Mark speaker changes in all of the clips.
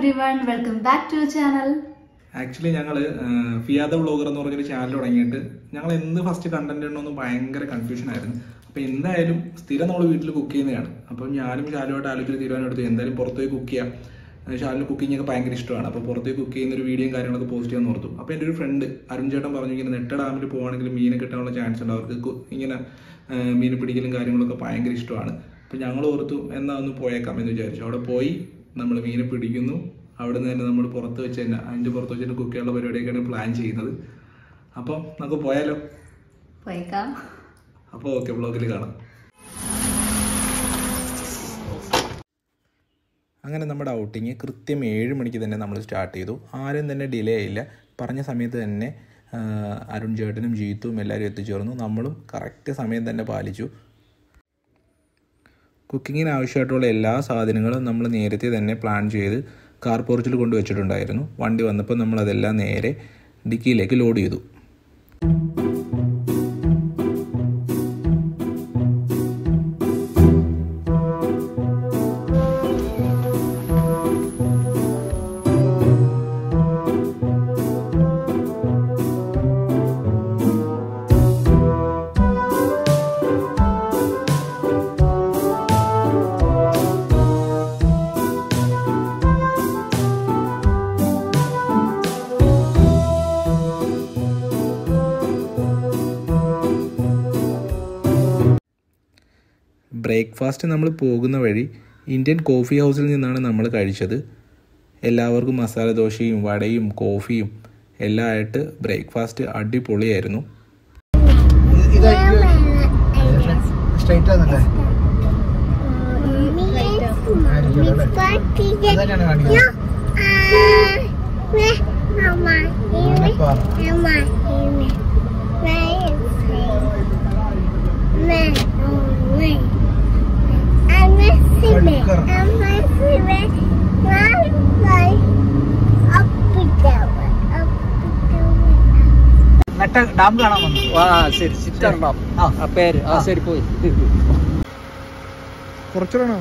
Speaker 1: everyone, welcome back to our channel.
Speaker 2: Actually ഞങ്ങൾ Fiyada vlogger എന്ന് പറഞ്ഞൊരു ചാനൽ തുടങ്ങിയിട്ട് ഞങ്ങൾ എന്ത് ഫസ്റ്റ് കണ്ടന്റ് ഉണ്ടോന്ന് ഭയങ്കര കൺഫ്യൂഷൻ ആയിരുന്നു അപ്പോൾ എന്തായാലും സ്ഥിരം നമ്മൾ വീട്ടിൽ കുക്ക് ചെയ്യുന്നതാണ് അപ്പം ഞാനും ശാലുമായിട്ട് ആലോചിച്ച് തീരുമാനം എടുത്തു എന്തായാലും പുറത്ത് പോയി കുക്ക് ചെയ്യാം ഏഹ് ശാലിന് കുക്കിംഗ് ഒക്കെ ഭയങ്കര ഇഷ്ടമാണ് അപ്പോൾ പുറത്ത് പോയി കുക്ക് ചെയ്യുന്ന ഒരു വീഡിയോയും കാര്യങ്ങളൊക്കെ പോസ്റ്റ് ചെയ്യാൻ ഓർത്തു അപ്പോൾ എൻ്റെ ഒരു ഫ്രണ്ട് അരുൺ ചേട്ടൻ പറഞ്ഞു ഇങ്ങനെ നെട്ട ഡാമിൽ പോകുകയാണെങ്കിൽ മീനെ കിട്ടാനുള്ള ചാൻസ് ഉണ്ട് അവർക്ക് കു- ഇങ്ങനെ ഏഹ് മീൻ പിടിക്കലും കാര്യങ്ങളൊക്കെ ഭയങ്കര ഇഷ്ടമാണ് അപ്പോൾ ഞങ്ങൾ ഓർത്തു എന്നാ ഒന്ന് പോയേക്കാം എന്ന് വിചാരിച്ചു അവിടെ പോയി നമ്മൾ മീനെ പിടിക്കുന്നു അവിടെ നിന്ന് തന്നെ നമ്മൾ പുറത്ത് വെച്ച് തന്നെ അതിൻ്റെ പുറത്ത് വെച്ചിട്ട് കുക്ക് ചെയ്യാനുള്ള പരിപാടിയൊക്കെയാണ് പ്ലാൻ ചെയ്യുന്നത് അപ്പോൾ നമുക്ക് പോയാലോ
Speaker 1: പോയേക്കാം
Speaker 2: അപ്പോൾ ഓക്കെ ബ്ലോഗിൽ കാണാം അങ്ങനെ നമ്മുടെ ഔട്ടിങ് കൃത്യം ഏഴ് മണിക്ക് തന്നെ നമ്മൾ സ്റ്റാർട്ട് ചെയ്തു ആരും തന്നെ ഡിലേ ആയില്ല പറഞ്ഞ സമയത്ത് തന്നെ ആ, അരുൺ ചേട്ടനും ജീത്തും എല്ലാവരും എത്തിച്ചേർന്നു നമ്മളും കറക്റ്റ് സമയം തന്നെ പാലിച്ചു കുക്കിങ്ങിന് ആവശ്യമായിട്ടുള്ള എല്ലാ സാധനങ്ങളും നമ്മൾ നേരത്തെ തന്നെ പ്ലാൻ ചെയ്ത് കാർ പോർച്ചിൽ കൊണ്ട് വെച്ചിട്ടുണ്ടായിരുന്നു വണ്ടി വന്നപ്പോൾ നമ്മൾ അതെല്ലാം നേരെ ഡിക്കിയിലേക്ക് ലോഡ് ചെയ്തു ബ്രേക്ക്ഫാസ്റ്റ് നമ്മൾ പോകുന്ന വഴി ഇന്ത്യൻ കോഫി ഹൗസിൽ നിന്നാണ് നമ്മൾ കഴിച്ചത് എല്ലാവർക്കും മസാല ദോശയും വടയും കോഫിയും എല്ലാം ആയിട്ട് ബ്രേക്ക്ഫാസ്റ്റ് അടിപൊളിയായിരുന്നു
Speaker 3: സ്ട്രൈറ്റ് ആണല്ലേ അതന്നെയാണ് കാണിക്കുന്നത് നെട്ട ഡാം കാണാൻ വന്നു
Speaker 4: ആ ശരി സിറ്റർഡാം
Speaker 3: ആ.
Speaker 4: ആ പേര് ആ ശരി പോയി
Speaker 3: കുറച്ചുകൂടെ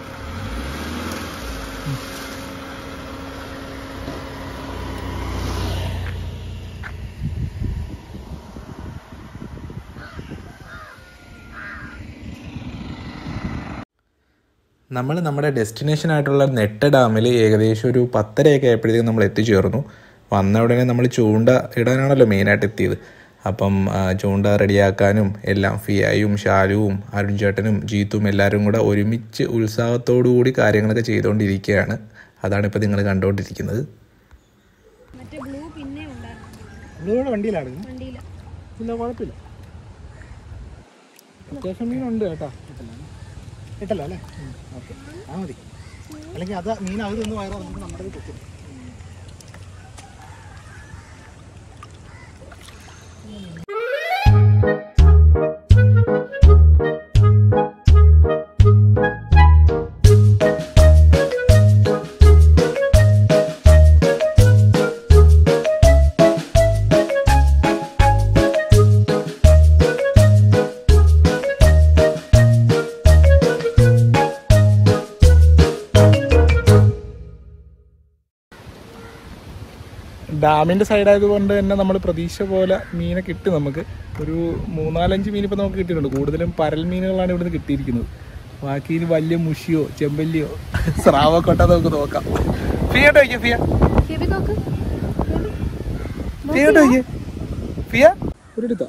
Speaker 2: നമ്മൾ നമ്മുടെ ഡെസ്റ്റിനേഷൻ ആയിട്ടുള്ള നെട്ട ഡാമിൽ ഏകദേശം ഒരു പത്തരയൊക്കെ ആയപ്പോഴത്തേക്കും നമ്മൾ എത്തിച്ചേർന്നു വന്ന ഉടനെ നമ്മൾ ചൂണ്ട ഇടാനാണല്ലോ മെയിനായിട്ട് എത്തിയത് അപ്പം ആ, ചൂണ്ട റെഡിയാക്കാനും എല്ലാം ഫിയായും ഷാലുവും അരുൺ ചേട്ടനും ജീത്തും എല്ലാവരും കൂടെ ഒരുമിച്ച് ഉത്സാഹത്തോടു കൂടി കാര്യങ്ങളൊക്കെ ചെയ്തുകൊണ്ടിരിക്കുകയാണ് അതാണ് ഇപ്പോൾ നിങ്ങൾ കണ്ടുകൊണ്ടിരിക്കുന്നത്
Speaker 3: ബ്ലൂടെ വണ്ടിയിലാണ് ഇല്ല കുഴപ്പമില്ല അത്യാവശ്യം മീനുണ്ട് കേട്ടോ ഇട്ടല്ലോ അല്ലേ ഓക്കെ ആ മതി അല്ലെങ്കിൽ അത് മീൻ അത് നിന്ന് വയറോ നമുക്ക് നമ്മുടെ കയ്യിൽ കുത്തും
Speaker 2: ഡാമിൻ്റെ സൈഡായതുകൊണ്ട് തന്നെ നമ്മൾ പ്രതീക്ഷ പോലെ മീനെ കിട്ടും നമുക്ക് ഒരു മൂന്നാലഞ്ച് മീൻ ഇപ്പോൾ നമുക്ക് കിട്ടിയിട്ടുണ്ട് കൂടുതലും പരൽ മീനുകളാണ് ഇവിടുന്ന് കിട്ടിയിരിക്കുന്നത് ബാക്കി ഇനി വലിയ മുഷിയോ ചെമ്പല്ലിയോ സ്രാവക്കൊട്ട നമുക്ക് നോക്കാം ഫിയ ഫിയ ഫിയ
Speaker 1: ഫിബി നോക്ക്
Speaker 2: ഫിയ നോക്കിയേ ഫിയ ഒരു എടുത്തോ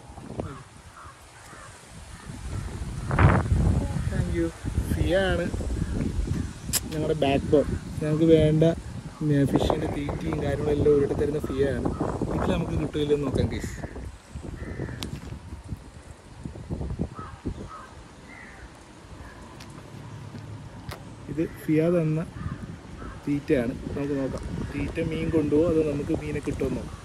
Speaker 2: താങ്ക് യു ഫിയ ആണ് ഞങ്ങളുടെ ബാക്ക് ബോൺ ഞങ്ങൾക്ക് വേണ്ട ഫിഷിൻ്റെ തീറ്റയും കാര്യങ്ങളെല്ലാം ഒരിടത്ത് തരുന്ന ഫിയ ആണ് ഇതിൽ നമുക്ക് കിട്ടില്ലെന്ന് നോക്കാം കേസ് ഇത് ഫിയ തന്ന തീറ്റയാണ് നമുക്ക് നോക്കാം തീറ്റ മീൻ കൊണ്ടുപോകും അത് നമുക്ക് മീനെ കിട്ടുമെന്ന് നോക്കാം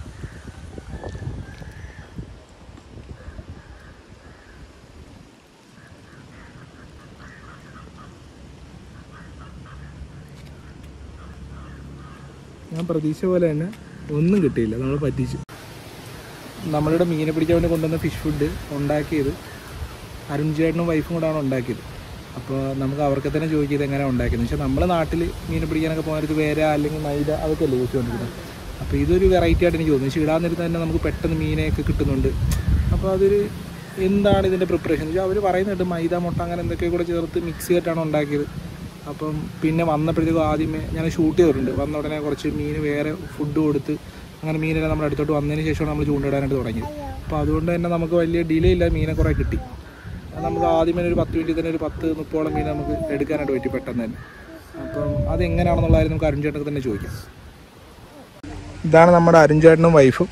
Speaker 2: ഞാൻ പ്രതീക്ഷ പോലെ തന്നെ ഒന്നും കിട്ടിയില്ല നമ്മൾ പറ്റിച്ചു നമ്മളുടെ മീനെ പിടിക്കാൻ വേണ്ടി കൊണ്ടുവന്ന ഫിഷ് ഫുഡ് ഉണ്ടാക്കിയത് അരുൺ ചേട്ടനും വൈഫും കൂടാണ് ഉണ്ടാക്കിയത് അപ്പോൾ നമുക്ക് അവർക്ക് തന്നെ ചോദിക്കുക ഇത് എങ്ങനെ ഉണ്ടാക്കുന്നത് പക്ഷേ നമ്മുടെ നാട്ടിൽ മീൻ പിടിക്കാനൊക്കെ പോകുന്നത് വേര അല്ലെങ്കിൽ മൈദ അതൊക്കെ അല്ലേ യൂസ് ചെയ്തുകൊണ്ടിരുന്നത് അപ്പോൾ ഇതൊരു വെറൈറ്റി ആയിട്ട് എനിക്ക് തോന്നുന്നു പക്ഷേ ഇടാൻ നേരത്ത് തന്നെ നമുക്ക് പെട്ടെന്ന് മീനെയൊക്കെ കിട്ടുന്നുണ്ട് അപ്പോൾ അതൊരു എന്താണ് ഇതിൻ്റെ പ്രിപ്പറേഷൻ വെച്ചാൽ അവർ പറയുന്നുണ്ട് മൈദ മുട്ട അങ്ങനെ എന്തൊക്കെയോ കൂടെ ചേർത്ത് മിക്സ് ചെയ്തിട്ടാണ് ഉണ്ടാക്കിയത് അപ്പം പിന്നെ വന്നപ്പോഴത്തേക്കും ആദ്യമേ ഞാൻ ഷൂട്ട് ചെയ്തിട്ടുണ്ട് വന്ന ഉടനെ കുറച്ച് മീൻ വേറെ ഫുഡ് കൊടുത്ത് അങ്ങനെ മീനെല്ലാം നമ്മുടെ അടുത്തോട്ട് വന്നതിന് ശേഷമാണ് നമ്മൾ ചൂണ്ടിടാനായിട്ട് തുടങ്ങിയത് അപ്പോൾ അതുകൊണ്ട് തന്നെ നമുക്ക് വലിയ ഡിലേ ഇല്ല മീനെ കുറേ കിട്ടി അത് നമുക്ക് ആദ്യമേ ഒരു പത്ത് മിനിറ്റിൽ തന്നെ ഒരു പത്ത് മുപ്പോളം മീൻ നമുക്ക് എടുക്കാനായിട്ട് പറ്റി പെട്ടെന്ന് തന്നെ അപ്പം അതെങ്ങനെയാണെന്നുള്ള കാര്യം നമുക്ക് അരുൺചേട്ടനൊക്കെ തന്നെ ചോദിക്കാം ഇതാണ് നമ്മുടെ അരുൺചേട്ടനും വൈഫും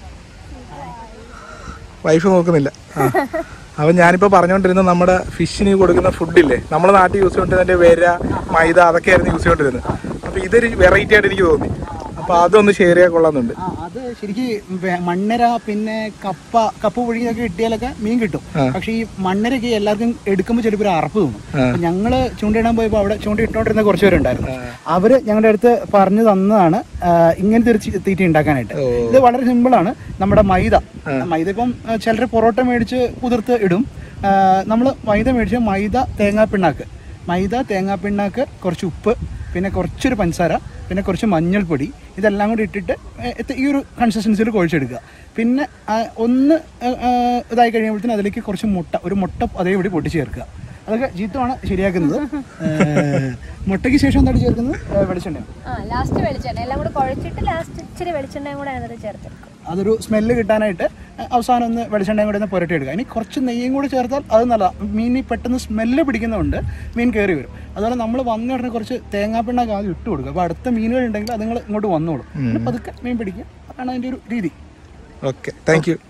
Speaker 2: വൈഫ് നോക്കുന്നില്ല അപ്പം ഞാനിപ്പോൾ പറഞ്ഞുകൊണ്ടിരുന്നത് നമ്മുടെ ഫിഷിന് കൊടുക്കുന്ന ഫുഡില്ലേ നമ്മുടെ നാട്ടിൽ യൂസ് ചെയ്തുകൊണ്ടിരുന്നതിൻ്റെ വെര മൈദ അതൊക്കെയായിരുന്നു യൂസ് ചെയ്തുകൊണ്ടിരുന്നത് അപ്പോൾ ഇതൊരു വെറൈറ്റി ആയിട്ട് എനിക്ക് തോന്നി അപ്പോൾ അതൊന്ന് ഷെയർ ചെയ്യാൻ കൊള്ളാമെന്നുണ്ട്
Speaker 3: ആ അത് ശരിക്കും വെ- മണ്ണര പിന്നെ കപ്പ കപ്പ പുഴുങ്ങിയൊക്കെ കിട്ടിയാലൊക്കെ മീൻ കിട്ടും പക്ഷെ ഈ മണ്ണരൊക്കെ എല്ലാവർക്കും എടുക്കുമ്പോൾ ചിലപ്പോൾ ഒരു അറപ്പ് തോന്നും അപ്പൊ ഞങ്ങള് ചൂണ്ടയിടാൻ പോയപ്പോൾ അവിടെ ചൂണ്ട ഇട്ടോണ്ടിരുന്ന കുറച്ച് പേരുണ്ടായിരുന്നു അവര് ഞങ്ങളുടെ അടുത്ത് പറഞ്ഞു തന്നതാണ് ആ, ഇങ്ങനത്തെ ഒരു ചി- തീറ്റ ഉണ്ടാക്കാനായിട്ട് ഇത് വളരെ സിമ്പിൾ ആണ് നമ്മുടെ മൈദ മൈദ ഇപ്പം ചിലർ പൊറോട്ട മേടിച്ച് കുതിർത്ത് ഇടും നമ്മൾ മൈദ മേടിച്ച് മൈദ തേങ്ങാപ്പിണ്ണാക്ക് മൈദ തേങ്ങാപ്പിണ്ണാക്ക് കുറച്ച് ഉപ്പ് പിന്നെ കുറച്ചൊരു പഞ്ചസാര പിന്നെ കുറച്ച് മഞ്ഞൾപ്പൊടി ഇതെല്ലാം കൂടി ഇട്ടിട്ട് ഏ, ഇത് ഈ ഒരു കൺസിസ്റ്റൻസിയിൽ കുഴച്ചെടുക്കുക പിന്നെ ആ, ഒന്ന് ഏ, ഏ, ഇതായി കഴിയുമ്പോഴത്തേനും അതിലേക്ക് കുറച്ച് മുട്ട ഒരു മുട്ട അതേപടി പൊട്ടിച്ച് ചേർക്കുക അതൊക്കെ ജീത്തുമാണ് ശരിയാക്കുന്നത് ഏ, മുട്ടയ്ക്ക് ശേഷം എന്താണ് ചേർക്കുന്നത് ഏ, വെളിച്ചെണ്ണ
Speaker 5: ആ ലാസ്റ്റ് വെളിച്ചെണ്ണ എല്ലാം കൂടെ കുഴച്ചിട്ട് ലാസ്റ്റ് ഇച്ചിരി വെളിച്ചെണ്ണയും കൂടെ അതിനകത്ത് ചേർത്തെടുക്കും
Speaker 3: അതൊരു സ്മെല്ല് കിട്ടാനായിട്ട് അവസാനം ഒന്ന് വെളിച്ചെണ്ണയും കൂടെ ഒന്ന് പുരട്ടിയെടുക്കുക ഇനി കുറച്ച് നെയ്യും കൂടി ചേർത്താൽ അത് നല്ല മീനിൽ പെട്ടെന്ന് സ്മെല്ല് പിടിക്കുന്നതുകൊണ്ട് മീൻ കയറി വരും അതുപോലെ നമ്മൾ വന്ന ഉടനെ കുറച്ച് തേങ്ങാപ്പിണ്ണൊക്കെ ആദ്യം ഇട്ട് കൊടുക്കുക അപ്പോൾ അടുത്ത മീനുകൾ ഉണ്ടെങ്കിൽ അത് നിങ്ങൾ ഇങ്ങോട്ട് വന്നോളും പിന്നെ പതുക്കെ മീൻ പിടിക്കുക അതാണ് അതിൻ്റെ ഒരു രീതി
Speaker 2: ഓക്കെ താങ്ക് യു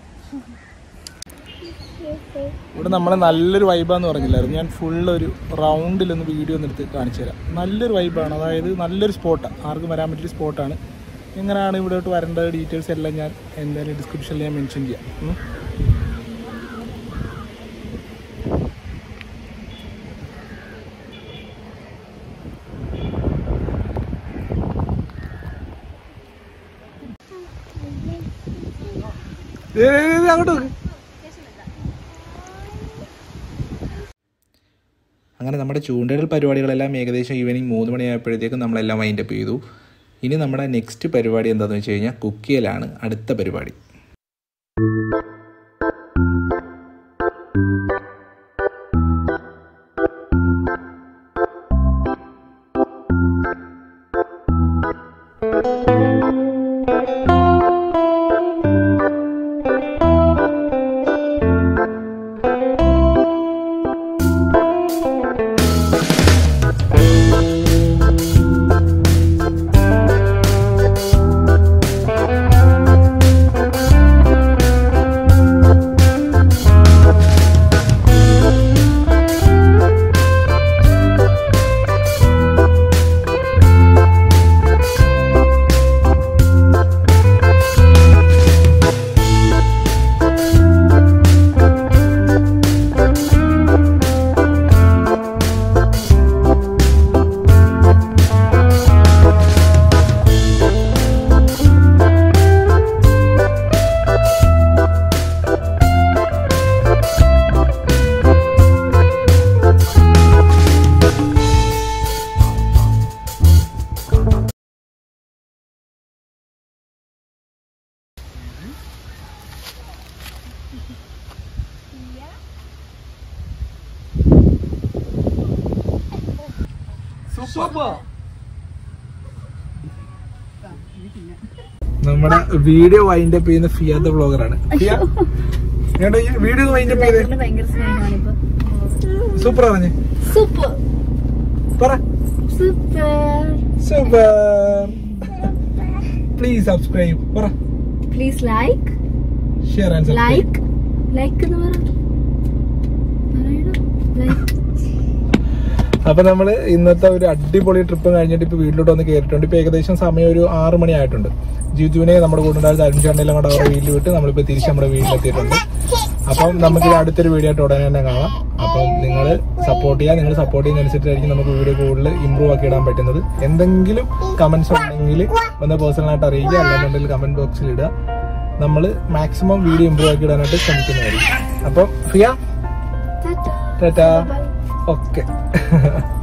Speaker 2: ഇവിടെ നമ്മൾ നല്ലൊരു വൈബാന്ന് പറഞ്ഞില്ലായിരുന്നു ഞാൻ ഫുൾ ഒരു റൗണ്ടിലൊന്ന് വീഡിയോ ഒന്ന് എടുത്ത് കാണിച്ചു തരാം നല്ലൊരു വൈബാണ് അതായത് നല്ലൊരു സ്പോട്ടാണ് ആർക്കും വരാൻ പറ്റിയ സ്പോട്ടാണ് എങ്ങനെയാണ് ഇവിടോട്ട് വരേണ്ട ഡീറ്റെയിൽസ് എല്ലാം ഞാൻ എന്തായാലും ഡിസ്ക്രിപ്ഷനിൽ ഞാൻ മെൻഷൻ ചെയ്യാം ഉം. ദേ, ദേ, ദേ, ദേ, അങ്ങോട്ട് നോക്ക് അങ്ങനെ നമ്മുടെ ചൂണ്ടയിടൽ പരിപാടികളെല്ലാം ഏകദേശം ഈവനിങ് മൂന്ന് മണിയായപ്പോഴത്തേക്കും നമ്മളെല്ലാം വൈൻഡപ്പ് ചെയ്തു ഇനി നമ്മുടെ നെക്സ്റ്റ് പരിപാടി എന്താണെന്ന് വെച്ച് കഴിഞ്ഞാൽ കുക്ക് ചെയ്യലാണ് അടുത്ത പരിപാടി നമ്മുടെ വീഡിയോ വൈൻഡപ്പ് ചെയ്യുന്ന ഫിയാത്ത ബ്ലോഗറാണ് വീഡിയോ വൈൻഡപ്പ് ചെയ്ത്
Speaker 1: ഭയങ്കര സ്നേഹമാണിപ്പോ
Speaker 2: സൂപ്പർ പറഞ്ഞേ
Speaker 1: സൂപ്പർ
Speaker 2: പറ
Speaker 1: സൂപ്പർ
Speaker 2: സൂപ്പർ പ്ലീസ് സബ്സ്ക്രൈബ് പറ
Speaker 1: please like
Speaker 2: share and subscribe
Speaker 1: like like എന്ന് പറ ലൈക്ക്
Speaker 2: അപ്പൊ നമ്മള് ഇന്നത്തെ ഒരു അടിപൊളി ട്രിപ്പ് കഴിഞ്ഞിട്ട് ഇപ്പൊ വീട്ടിലോട്ട് വന്ന് കയറിയിട്ടുണ്ട് ഇപ്പൊ ഏകദേശം സമയം ഒരു ആറ് മണി ആയിട്ടുണ്ട് ജിജുവിനെ നമ്മുടെ കൂടെ ഉണ്ടായിരുന്ന അരുൺചാണ്ടെല്ലാം കൂടെ അവരുടെ വീട്ടിൽ വിട്ട് നമ്മളിപ്പോ തിരിച്ച് നമ്മുടെ വീട്ടിലെത്തിയിട്ടുണ്ട് അപ്പം നമുക്ക് അടുത്തൊരു വീഡിയോ ആയിട്ട് ഉടനെ തന്നെ കാണാം അപ്പം നിങ്ങൾ സപ്പോർട്ട് ചെയ്യുക നിങ്ങൾ സപ്പോർട്ട് ചെയ്യുന്നതനുസരിച്ചായിരിക്കും നമുക്ക് വീഡിയോ കൂടുതൽ ഇമ്പ്രൂവ് ആക്കി ഇടാൻ പറ്റുന്നത് എന്തെങ്കിലും കമന്റ്സ് ഉണ്ടെങ്കിൽ ഒന്ന് പേഴ്സണലായിട്ട് അറിയിക്കുക അല്ലെന്നുണ്ടെങ്കിൽ കമന്റ് ബോക്സിൽ ഇടുക നമ്മൾ മാക്സിമം വീഡിയോ ഇമ്പ്രൂവ് ആക്കി ഇടാനായിട്ട് ശ്രമിക്കുന്നതായിരിക്കും അപ്പം Fiya
Speaker 1: tata
Speaker 2: tata
Speaker 1: bye
Speaker 6: okay